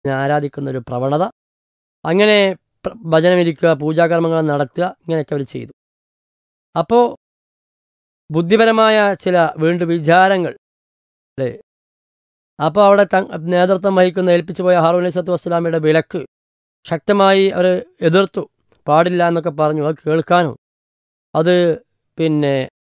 ആരാധിക്കുന്ന ഒരു പ്രവണത അങ്ങനെ പ്ര- ഭജനമിരിക്കുക പൂജാകർമ്മങ്ങൾ നടത്തുക ഇങ്ങനെയൊക്കെ അവർ ചെയ്തു അപ്പോൾ ബുദ്ധിപരമായ ചില വീണ്ടും വിചാരങ്ങൾ അല്ലേ അപ്പോൾ അവിടെ ത നേതൃത്വം വഹിക്കുന്ന ഏൽപ്പിച്ചു പോയ ഹാറൂൻ അലൈഹി സ്വത്ത് വസ്സലാമയുടെ വിലക്ക് ശക്തമായി അവർ എതിർത്തു പാടില്ല എന്നൊക്കെ പറഞ്ഞു അത് കേൾക്കാനോ അത് പിന്നെ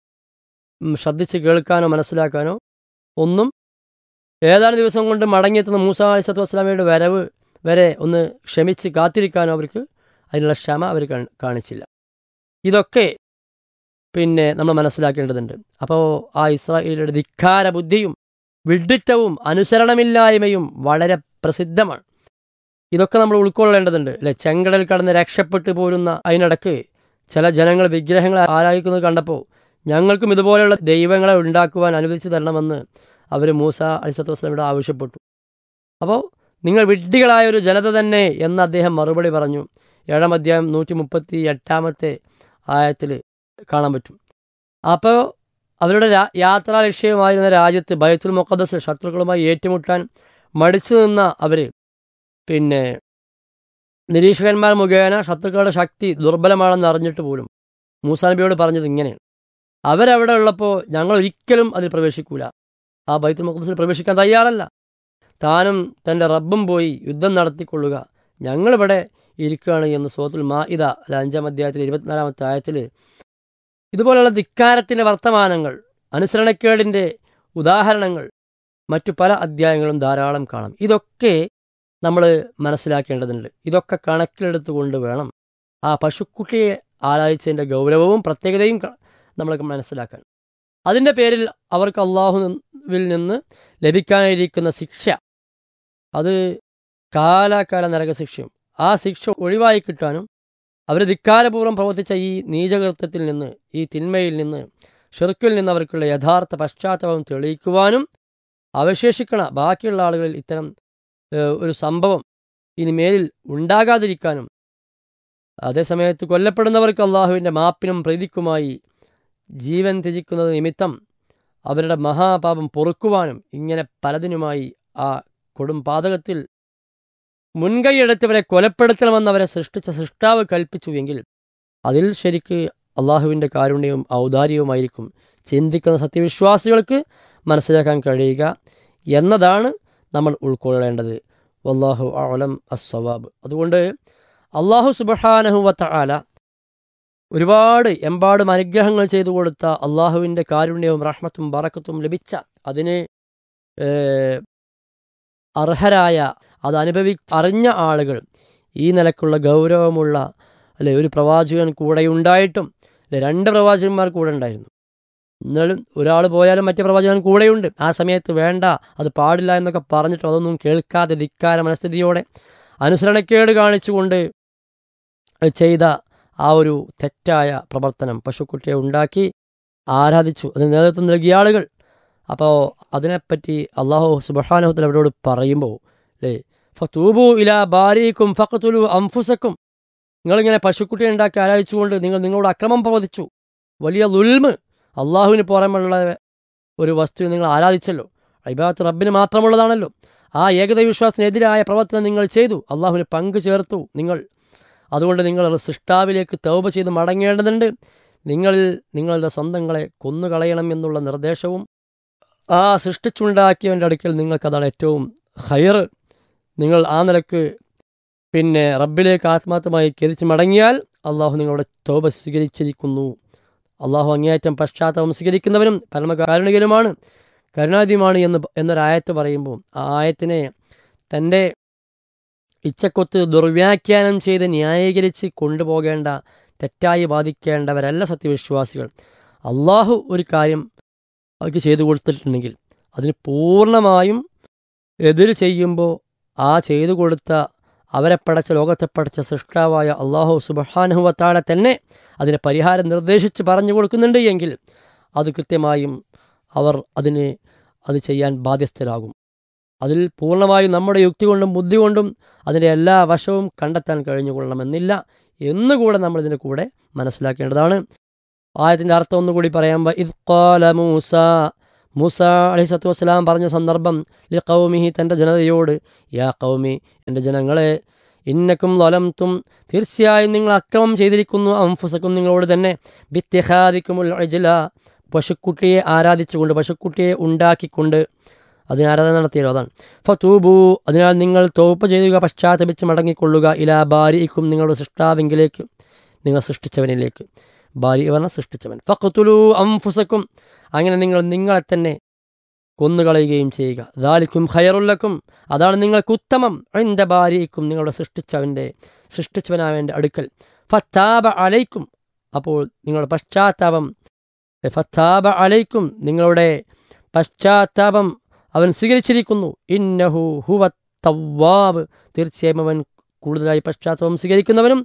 ഉം, ശ്രദ്ധിച്ച് കേൾക്കാനോ മനസ്സിലാക്കാനോ ഒന്നും ഏതാനും ദിവസം കൊണ്ട് മടങ്ങിയെത്തുന്ന മൂസ അലൈഹി സ്വത്ത് വസ്സലാമയുടെ വരവ് വരെ ഒന്ന് ക്ഷമിച്ച് കാത്തിരിക്കാനോ അവർക്ക് അതിനുള്ള ക്ഷമ അവർ കാണി- കാണിച്ചില്ല ഇതൊക്കെ പിന്നെ നമ്മൾ മനസ്സിലാക്കേണ്ടതുണ്ട് അപ്പോൾ ആ ഇസ്രായേലിയുടെ ധിക്കാര ബുദ്ധിയും വിഡിത്തവും അനുസരണമില്ലായ്മയും വളരെ പ്രസിദ്ധമാണ് ഇതൊക്കെ നമ്മൾ ഉൾക്കൊള്ളേണ്ടതുണ്ട് അല്ലെ ചെങ്കടൽ കടന്ന് രക്ഷപ്പെട്ടു പോരുന്ന അതിനിടക്ക് ചില ജനങ്ങൾ വിഗ്രഹങ്ങളെ ആരാധിക്കുന്നത് കണ്ടപ്പോൾ ഞങ്ങൾക്കും ഇതുപോലെയുള്ള ദൈവങ്ങളെ ഉണ്ടാക്കുവാൻ അനുവദിച്ചു തരണമെന്ന് അവർ മൂസ അലിസത്ത് വസ്ലമിയുടെ ആവശ്യപ്പെട്ടു അപ്പോൾ നിങ്ങൾ വിഡ്ഢികളായ ഒരു ജനത തന്നെ എന്ന് അദ്ദേഹം മറുപടി പറഞ്ഞു ഏഴാം അധ്യായം നൂറ്റി മുപ്പത്തി എട്ടാമത്തെ ആയത്തിൽ കാണാൻ പറ്റും അപ്പോൾ അവരുടെ രാ- യാത്രാ ലക്ഷ്യമായിരുന്ന രാജ്യത്ത് ബൈത്തുൽ മുഖദ്ദസ് ശത്രുക്കളുമായി ഏറ്റുമുട്ടാൻ മടിച്ചു നിന്ന അവർ പിന്നെ നിരീക്ഷകന്മാർ മുഖേന ശത്രുക്കളുടെ ശക്തി ദുർബലമാണെന്ന് അറിഞ്ഞിട്ട് പോലും മൂസാ നബിയോട് പറഞ്ഞത് ഇങ്ങനെയാണ് അവരവിടെ ഉള്ളപ്പോൾ ഞങ്ങൾ ഒരിക്കലും അതിൽ പ്രവേശിക്കൂല ആ ബൈത്തുൽ മുഖദ്ദസിൽ പ്രവേശിക്കാൻ തയ്യാറല്ല താനും തൻ്റെ റബ്ബും പോയി യുദ്ധം നടത്തിക്കൊള്ളുക ഞങ്ങളിവിടെ ഇരിക്കുകയാണ് എന്ന് സോത്തുൽ മാ ഇത അഞ്ചാം അധ്യായത്തിൽ ഇരുപത്തിനാലാമത്തെ ആയത്തിൽ ഇതുപോലുള്ള ധിക്കാരത്തിൻ്റെ വർത്തമാനങ്ങൾ അനുസരണക്കേടിൻ്റെ ഉദാഹരണങ്ങൾ മറ്റു പല അധ്യായങ്ങളും ധാരാളം കാണാം ഇതൊക്കെ നമ്മൾ മനസ്സിലാക്കേണ്ടതുണ്ട് ഇതൊക്കെ കണക്കിലെടുത്തുകൊണ്ട് വേണം ആ പശുക്കുട്ടിയെ ആരാധിച്ചതിൻ്റെ ഗൗരവവും പ്രത്യേകതയും ക- നമ്മൾ മനസ്സിലാക്കാൻ അതിൻ്റെ പേരിൽ അവർക്ക് അള്ളാഹുവിൽ നിന്ന് ലഭിക്കാനിരിക്കുന്ന ശിക്ഷ അത് കാലാകാല നരകശിക്ഷയും ആ ശിക്ഷ ഒഴിവായി കിട്ടാനും അവർ ധിക്കാരപൂർവ്വം പ്രവർത്തിച്ച ഈ നീചകൃത്യത്തിൽ നിന്ന് ഈ തിന്മയിൽ നിന്ന് ഷെർക്കിൽ നിന്ന് അവർക്കുള്ള യഥാർത്ഥ പശ്ചാത്തലം തെളിയിക്കുവാനും അവശേഷിക്കണ ബാക്കിയുള്ള ആളുകളിൽ ഇത്തരം ഏഹ്, ഒരു സംഭവം ഇനി മേലിൽ ഉണ്ടാകാതിരിക്കാനും അതേസമയത്ത് കൊല്ലപ്പെടുന്നവർക്ക് അള്ളാഹുവിൻ്റെ മാപ്പിനും പ്രീതിക്കുമായി ജീവൻ ത്യജിക്കുന്നത് നിമിത്തം അവരുടെ മഹാപാപം പൊറുക്കുവാനും ഇങ്ങനെ പലതിനുമായി ആ കൊടും പാതകത്തിൽ മുൻകൈയെടുത്തവരെ കൊലപ്പെടുത്തണമെന്ന് അവരെ സൃഷ്ടിച്ച സൃഷ്ടാവ് കൽപ്പിച്ചു എങ്കിൽ അതിൽ ശരിക്ക് അള്ളാഹുവിൻ്റെ കാരുണ്യവും ഔദാര്യവുമായിരിക്കും ചിന്തിക്കുന്ന സത്യവിശ്വാസികൾക്ക് മനസ്സിലാക്കാൻ കഴിയുക എന്നതാണ് നമ്മൾ ഉൾക്കൊള്ളേണ്ടത് വല്ലാഹു അലം അസ്സവാബ് അതുകൊണ്ട് അള്ളാഹു സുബഹാനഹുവത്ത ആല ഒരുപാട് എമ്പാടും അനുഗ്രഹങ്ങൾ ചെയ്തു കൊടുത്ത അള്ളാഹുവിൻ്റെ കാരുണ്യവും റഹ്മത്തും ബറക്കത്തും ലഭിച്ച അതിന് ഏഹ്, അർഹരായ അത് അനുഭവി അറിഞ്ഞ ആളുകൾ ഈ നിലക്കുള്ള ഗൗരവമുള്ള അല്ലെ ഒരു പ്രവാചകൻ കൂടെയുണ്ടായിട്ടും അല്ലെ രണ്ട് പ്രവാചകന്മാർ കൂടെ ഉണ്ടായിരുന്നു എന്നാലും ഒരാൾ പോയാലും മറ്റേ പ്രവാചകൻ കൂടെയുണ്ട് ആ സമയത്ത് വേണ്ട അത് പാടില്ല എന്നൊക്കെ പറഞ്ഞിട്ടും അതൊന്നും കേൾക്കാതെ ധിക്കാര മനസ്ഥിതിയോടെ അനുസരണക്കേട് കാണിച്ചുകൊണ്ട് ചെയ്ത ആ ഒരു തെറ്റായ പ്രവർത്തനം പശുക്കുട്ടിയെ ഉണ്ടാക്കി ആരാധിച്ചു അതിന് നേതൃത്വം നൽകിയ ആളുകൾ അപ്പോൾ അതിനെപ്പറ്റി അള്ളാഹു സുബഹാനഹത്തിൽ അവരോട് പറയുമ്പോൾ അല്ലേ ഫത്തൂബു ഇല ബാരിക്കും ഫഖത്തുലു അംഫുസക്കും നിങ്ങളിങ്ങനെ പശുക്കുട്ടിയെ ഉണ്ടാക്കി ആരാധിച്ചുകൊണ്ട് നിങ്ങൾ നിങ്ങളോട് അക്രമം പ്രവർത്തിച്ചു വലിയ ലുൽമ് അള്ളാഹുവിന് പുറമുള്ള ഒരു വസ്തു നിങ്ങൾ ആരാധിച്ചല്ലോ ഇബാത്ത് റബ്ബിന് മാത്രമുള്ളതാണല്ലോ ആ ഏകദൈവ വിശ്വാസത്തിനെതിരായ പ്രവർത്തനം നിങ്ങൾ ചെയ്തു അള്ളാഹുവിന് പങ്കു ചേർത്തു നിങ്ങൾ അതുകൊണ്ട് നിങ്ങൾ സൃഷ്ടാവിലേക്ക് തൗബ ചെയ്ത് മടങ്ങേണ്ടതുണ്ട് നിങ്ങളിൽ നിങ്ങളുടെ സ്വന്തങ്ങളെ കൊന്നുകളയണം എന്നുള്ള നിർദ്ദേശവും ആ സൃഷ്ടിച്ചുണ്ടാക്കിയവൻ്റെ അടുക്കൽ നിങ്ങൾക്കതാണ് ഏറ്റവും ഹയർ നിങ്ങൾ ആ നിലക്ക് പിന്നെ റബ്ബിലേക്ക് ആത്മാർത്ഥമായി ഖേദിച്ച് മടങ്ങിയാൽ അള്ളാഹു നിങ്ങളുടെ തോപ സ്വീകരിച്ചിരിക്കുന്നു അള്ളാഹു അങ്ങേയറ്റം പശ്ചാത്തലം സ്വീകരിക്കുന്നവനും പരമകാരുണികനുമാണ് കരുണാധിയുമാണ് എന്ന് എന്നൊരായത്ത് പറയുമ്പോൾ ആ ആയത്തിനെ തൻ്റെ ഇച്ഛക്കൊത്ത് ദുർവ്യാഖ്യാനം ചെയ്ത് ന്യായീകരിച്ച് കൊണ്ടുപോകേണ്ട തെറ്റായി ബാധിക്കേണ്ടവരല്ല സത്യവിശ്വാസികൾ അള്ളാഹു ഒരു കാര്യം അവർക്ക് ചെയ്തു കൊടുത്തിട്ടുണ്ടെങ്കിൽ അതിന് പൂർണ്ണമായും എതിര് ചെയ്യുമ്പോൾ ആ ചെയ്തു കൊടുത്ത അവരെ പടച്ച ലോകത്തെ പടച്ച സൃഷ്ടാവായ അള്ളാഹു സുബഹാനുഹത്താടെ തന്നെ അതിന് പരിഹാരം നിർദ്ദേശിച്ച് പറഞ്ഞു കൊടുക്കുന്നുണ്ട് എങ്കിൽ അത് കൃത്യമായും അവർ അതിന് അത് ചെയ്യാൻ ബാധ്യസ്ഥരാകും അതിൽ പൂർണ്ണമായും നമ്മുടെ യുക്തി കൊണ്ടും ബുദ്ധി കൊണ്ടും അതിൻ്റെ എല്ലാ വശവും കണ്ടെത്താൻ കഴിഞ്ഞുകൊള്ളണമെന്നില്ല എന്നുകൂടെ നമ്മൾ ഇതിൻ്റെ കൂടെ മനസ്സിലാക്കേണ്ടതാണ് ആയത്തിൻ്റെ അർത്ഥം ഒന്നുകൂടി പറയാൻ ഇത് ഖാല മൂസ മൂസ അലൈഹി സ്വത്തു വസ്സലാം പറഞ്ഞ സന്ദർഭം ലി കൗമിഹി തൻ്റെ ജനതയോട് യാ കൗമി എൻ്റെ ജനങ്ങളെ ഇന്നക്കും ലൊലംത്തും തീർച്ചയായും നിങ്ങൾ അക്രമം ചെയ്തിരിക്കുന്നു അംഫുസക്കും നിങ്ങളോട് തന്നെ ബിത്യഹാദിക്കുമുൽ അജല പശുക്കുട്ടിയെ ആരാധിച്ചുകൊണ്ട് പശുക്കുട്ടിയെ ഉണ്ടാക്കിക്കൊണ്ട് അതിന് ആരാധന നടത്തിയല്ലോ അതാണ് ഫതൂബു അതിനാൽ നിങ്ങൾ തോപ്പ് ചെയ്യുക പശ്ചാത്തപിച്ച് മടങ്ങിക്കൊള്ളുക ഇലാ ബാരിക്കും നിങ്ങളുടെ സൃഷ്ടാവെങ്കിലേക്ക് നിങ്ങൾ സൃഷ്ടിച്ചവനിലേക്ക് ബാരി പറഞ്ഞ സൃഷ്ടിച്ചവൻ ഫഖ്തുലു അംഫുസക്കും അങ്ങനെ നിങ്ങൾ നിങ്ങളെ തന്നെ കൊന്നുകളയുകയും ചെയ്യുക ദാലിക്കും ഖയറുല്ലക്കും അതാണ് നിങ്ങൾക്ക് ഉത്തമം എൻ്റെ ബാരിക്കും നിങ്ങളുടെ സൃഷ്ടിച്ചവൻ്റെ സൃഷ്ടിച്ചവനാവൻ്റെ അടുക്കൽ ഫത്താബ അലൈക്കും അപ്പോൾ നിങ്ങളുടെ പശ്ചാത്താപം ഫത്താബ അലൈക്കും നിങ്ങളുടെ പശ്ചാത്താപം അവൻ സ്വീകരിച്ചിരിക്കുന്നു ഇന്നഹു ഹുവ തവ്വാബ് തീർച്ചയായും അവൻ കൂടുതലായി പശ്ചാത്തലം സ്വീകരിക്കുന്നവനും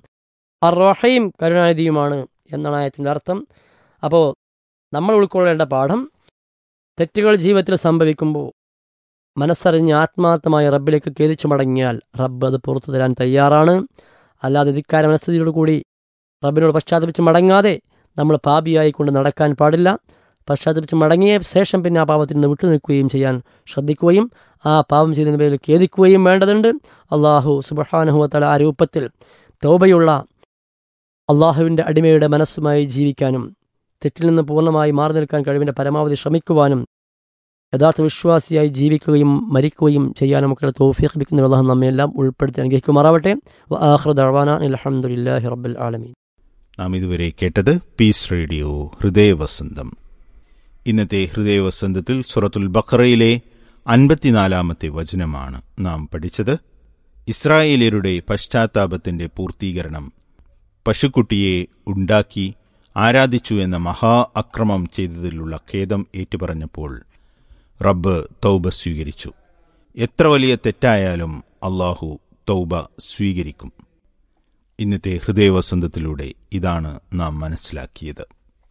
അറഹയും കരുണാനിധിയുമാണ് എന്നാണ് ആയത്തിൻ്റെ അർത്ഥം അപ്പോൾ നമ്മൾ ഉൾക്കൊള്ളേണ്ട പാഠം തെറ്റുകൾ ജീവിതത്തിൽ സംഭവിക്കുമ്പോൾ മനസ്സറിഞ്ഞ് ആത്മാർത്ഥമായി റബ്ബിലേക്ക് ഖേദിച്ചു മടങ്ങിയാൽ റബ്ബ് അത് പുറത്തു തരാൻ തയ്യാറാണ് അല്ലാതെ ധിക്കാര മനസ്ഥിതിയോട് കൂടി റബ്ബിനോട് പശ്ചാത്തപിച്ച് മടങ്ങാതെ നമ്മൾ പാപിയായി കൊണ്ട് നടക്കാൻ പാടില്ല പശ്ചാത്തപിച്ച് മടങ്ങിയ ശേഷം പിന്നെ ആ പാപത്തിൽ നിന്ന് വിട്ടു നിൽക്കുകയും ചെയ്യാൻ ശ്രദ്ധിക്കുകയും ആ പാപം ചെയ്തതിന് പേരിൽ ഖേദിക്കുകയും വേണ്ടതുണ്ട് അള്ളാഹു സുബഹാനുഹത്തല ആ രൂപത്തിൽ തൗബയുള്ള അള്ളാഹുവിൻ്റെ അടിമയുടെ മനസ്സുമായി ജീവിക്കാനും തെറ്റിൽ നിന്ന് പൂർണ്ണമായി മാറി നിൽക്കാൻ കഴിവിൻ്റെ പരമാവധി ശ്രമിക്കുവാനും യഥാർത്ഥ വിശ്വാസിയായി ജീവിക്കുകയും മരിക്കുകയും ചെയ്യാനും ഒക്കെ തോഫീഖ് ലഭിക്കുന്ന അള്ളാഹു നമ്മയെല്ലാം ഉൾപ്പെടുത്തി അനുഗ്രഹിക്കുമാറാവട്ടെ ആഹ്റദാന അലഹമുല്ലാഹി റബ്ബുൽ ആലമീൻ നാം ഇതുവരെ കേട്ടത് പീസ് റേഡിയോ ഹൃദയവസന്തം ഇന്നത്തെ ഹൃദയവസന്തത്തിൽ സുറത്തുൽ ബഖറയിലെ അൻപത്തിനാലാമത്തെ വചനമാണ് നാം പഠിച്ചത് ഇസ്രായേലിയരുടെ പശ്ചാത്താപത്തിന്റെ പൂർത്തീകരണം പശുക്കുട്ടിയെ ഉണ്ടാക്കി ആരാധിച്ചു എന്ന മഹാ അക്രമം ചെയ്തതിലുള്ള ഖേദം ഏറ്റുപറഞ്ഞപ്പോൾ റബ്ബ് തൗബ സ്വീകരിച്ചു എത്ര വലിയ തെറ്റായാലും അള്ളാഹു തൗബ സ്വീകരിക്കും ഇന്നത്തെ ഹൃദയവസന്തത്തിലൂടെ ഇതാണ് നാം മനസ്സിലാക്കിയത്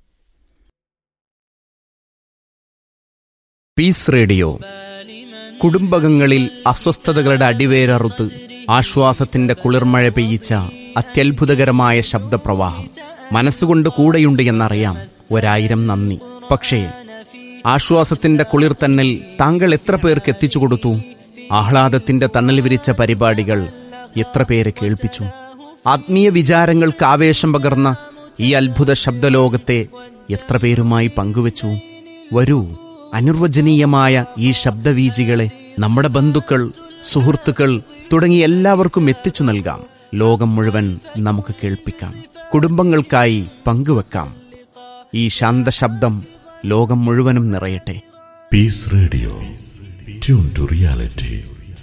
പീസ് റേഡിയോ കുടുംബകങ്ങളിൽ അസ്വസ്ഥതകളുടെ അടിവേരറുത്ത് ആശ്വാസത്തിന്റെ കുളിർമഴ പെയ്യിച്ച അത്യത്ഭുതകരമായ ശബ്ദപ്രവാഹം മനസ്സുകൊണ്ട് കൂടെയുണ്ട് എന്നറിയാം ഒരായിരം നന്ദി പക്ഷേ ആശ്വാസത്തിന്റെ കുളിർത്തന്നൽ താങ്കൾ എത്ര പേർക്ക് എത്തിച്ചു കൊടുത്തു ആഹ്ലാദത്തിന്റെ തണൽ വിരിച്ച പരിപാടികൾ എത്ര പേരെ കേൾപ്പിച്ചു ആത്മീയ വിചാരങ്ങൾക്ക് ആവേശം പകർന്ന ഈ അത്ഭുത ശബ്ദലോകത്തെ എത്ര പേരുമായി പങ്കുവച്ചു വരൂ അനിർവചനീയമായ ഈ ശബ്ദവീജികളെ നമ്മുടെ ബന്ധുക്കൾ സുഹൃത്തുക്കൾ തുടങ്ങി എല്ലാവർക്കും എത്തിച്ചു നൽകാം ലോകം മുഴുവൻ നമുക്ക് കേൾപ്പിക്കാം കുടുംബങ്ങൾക്കായി പങ്കുവെക്കാം ഈ ശാന്തശബ്ദം ലോകം മുഴുവനും നിറയട്ടെ Peace Radio. Tune to reality.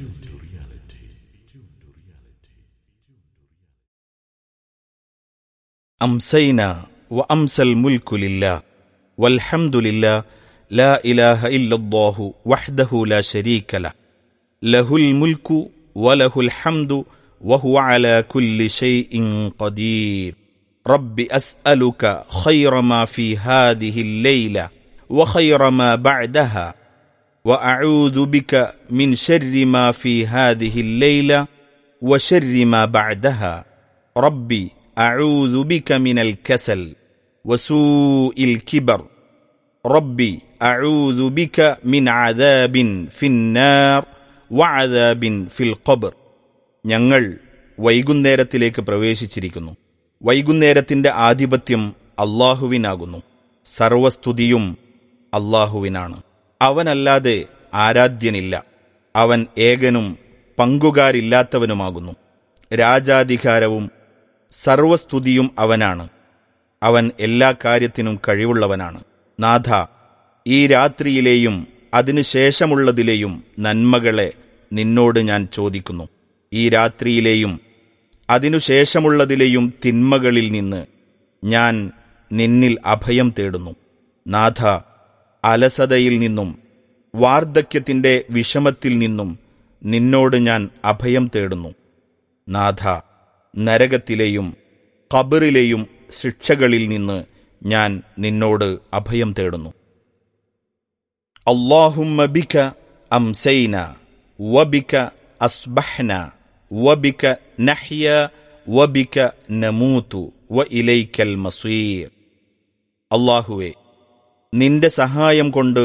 أمسينا وأمسى الملك لله والحمد لله لا إله إلا الله وحده لا شريك له له الملك وله الحمد وهو على كل شيء قدير رب أسألك خير ما في هذه الليلة وخير ما بعدها وأعوذ بك من شر ما في هذه الليلة وشر ما بعدها ربي أعوذ بك من الكسل وسوء الكبر ربي أعوذ بك من عذاب في النار وعذاب في القبر ഞങ്ങൾ വൈകുന്നേരത്തിലേക്ക് പ്രവേശിച്ചിരിക്കുന്നു വൈകുന്നേരത്തിന്റെ ആധിപത്യം അള്ളാഹുവിനാകുന്നു സർവസ്തുതിയും അള്ളാഹുവിനാണ് അവനല്ലാതെ ആരാധ്യനില്ല അവൻ ഏകനും പങ്കുകാരില്ലാത്തവനുമാകുന്നു രാജാധികാരവും സർവസ്തുതിയും അവനാണ് അവൻ എല്ലാ കാര്യത്തിനും കഴിവുള്ളവനാണ് നാഥ ഈ രാത്രിയിലെയും അതിനുശേഷമുള്ളതിലെയും നന്മകളെ നിന്നോട് ഞാൻ ചോദിക്കുന്നു ഈ രാത്രിയിലെയും അതിനുശേഷമുള്ളതിലെയും തിന്മകളിൽ നിന്ന് ഞാൻ നിന്നിൽ അഭയം തേടുന്നു നാഥ അലസതയിൽ നിന്നും വാർദ്ധക്യത്തിന്റെ വിഷമത്തിൽ നിന്നും നിന്നോട് ഞാൻ അഭയം തേടുന്നു നാഥ നരകത്തിലെയും ഖബറിലെയും ശിക്ഷകളിൽ നിന്ന് ഞാൻ നിന്നോട് അഭയം തേടുന്നു അള്ളാഹുമ്മ ബിക അംസൈന വബിക അസ്ബഹ്ന വബിക നഹ്യ വബിക നമൂതു വ ഇലൈക്കൽ മസീർ അള്ളാഹുവെ നിന്റെ സഹായം കൊണ്ട്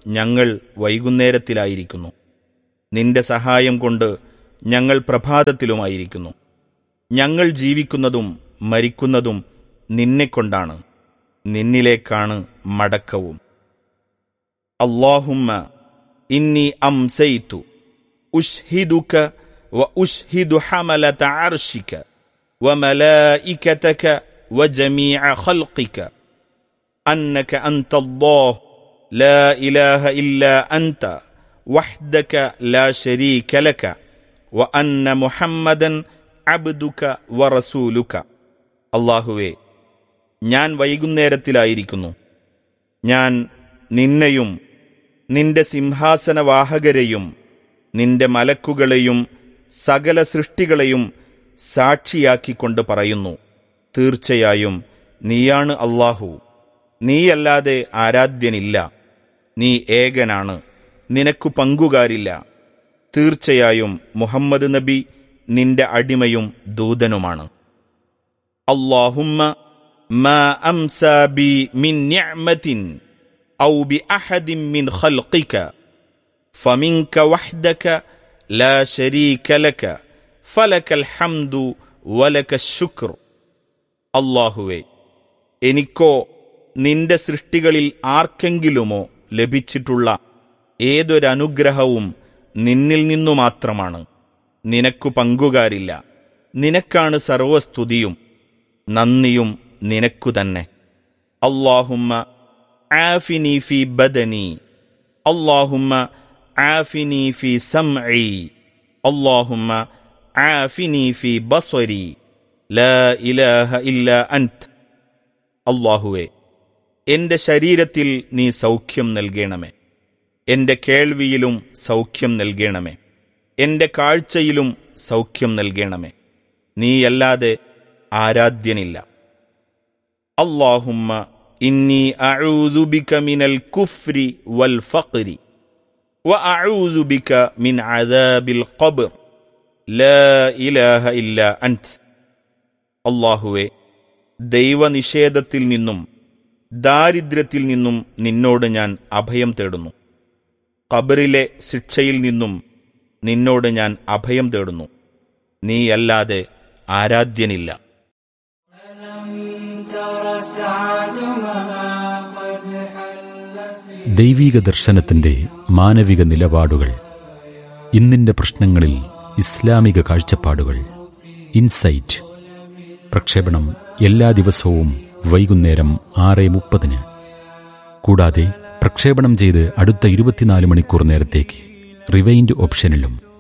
ഞങ്ങൾ വൈകുന്നേരത്തിലായിരിക്കുന്നു നിന്റെ സഹായം കൊണ്ട് ഞങ്ങൾ പ്രഭാതത്തിലുമായിരിക്കുന്നു ഞങ്ങൾ ജീവിക്കുന്നതും മരിക്കുന്നതും നിന്നെക്കൊണ്ടാണ് നിന്നിലേക്കാണ് മടക്കവും അള്ളാഹുമ്മ ഇന്നി അംസൈതു ഉഷ്ഹിദുക وأشهد حملة عرشك وملائكتك وجميع خلقك أنك أنت الله لا إله إلا أنت وحدك لا شريك لك وأن محمدا عبدك ورسولك അള്ളാഹുവേ ഞാൻ വൈകുന്നേരത്തിലായിരിക്കുന്നു ഞാൻ നിന്നെയും നിന്റെ സിംഹാസനവാഹകരെയും നിന്റെ മലക്കുകളെയും സകല സൃഷ്ടികളെയും സാക്ഷിയാക്കിക്കൊണ്ട് പറയുന്നു തീർച്ചയായും നീയാണ് അള്ളാഹു നീയല്ലാതെ ആരാധ്യനില്ല നീ ഏകനാണ് നിനക്കു പങ്കുകാരില്ല തീർച്ചയായും മുഹമ്മദ് നബി നിന്റെ അടിമയും ദൂതനുമാണ് അള്ളാഹുമ്മ ما أمسى بي من نعمة أو بأحد من خلقك فمنك وحدك لا شريك لك فلك الحمد ولك الشكر അള്ളാഹുവേ എനിക്കോ നിന്റെ സൃഷ്ടികളിൽ ആർക്കെങ്കിലുമോ ലഭിച്ചിട്ടുള്ള ഏതൊരനുഗ്രഹവും നിന്നിൽ നിന്നു മാത്രമാണ് നിനക്കു പങ്കുകാരില്ല നിനക്കാണ് സർവസ്തുതിയും നന്ദിയും നിനക്കു തന്നെ അള്ളാഹുമ്മ ആഫിനി ഫി ബദനി അള്ളാഹുമ്മ ആഫിനി ഫി സംഇ അള്ളാഹുമ്മ ആഫിനി ഫി ബസ്വരി ലാ ഇലാഹ ഇല്ല അൻത് അള്ളാഹുവെ എന്റെ ശരീരത്തിൽ നീ സൗഖ്യം നൽകണമേ എന്റെ കേൾവിയിലും സൗഖ്യം നൽകണമേ എന്റെ കാഴ്ചയിലും സൗഖ്യം നൽകണമേ നീയല്ലാതെ ആരാധ്യനില്ല അള്ളാഹുമ്മ ഇന്നി അഊദു ബിക മിനൽ കുഫ്രി വൽ ഫഖ്രി وأعوذ بك من عذاب القبر لا إله إلا أنت അള്ളാഹുവെ ദൈവനിഷേധത്തിൽ നിന്നും ദാരിദ്ര്യത്തിൽ നിന്നും നിന്നോട് ഞാൻ അഭയം തേടുന്നു ഖബറിലെ ശിക്ഷയിൽ നിന്നും നിന്നോട് ഞാൻ അഭയം തേടുന്നു നീയല്ലാതെ ആരാധ്യനില്ല ദൈവീക ദർശനത്തിന്റെ മാനവിക നിലപാടുകൾ ഇന്നിന്റെ പ്രശ്നങ്ങളിൽ ഇസ്ലാമിക കാഴ്ചപ്പാടുകൾ ഇൻസൈറ്റ് പ്രക്ഷേപണം എല്ലാ ദിവസവും വൈകുന്നേരം ആറ് മുപ്പതിന് കൂടാതെ പ്രക്ഷേപണം ചെയ്ത് അടുത്ത ഇരുപത്തിനാല് മണിക്കൂർ നേരത്തേക്ക് റിവൈൻഡ് ഓപ്ഷനിലും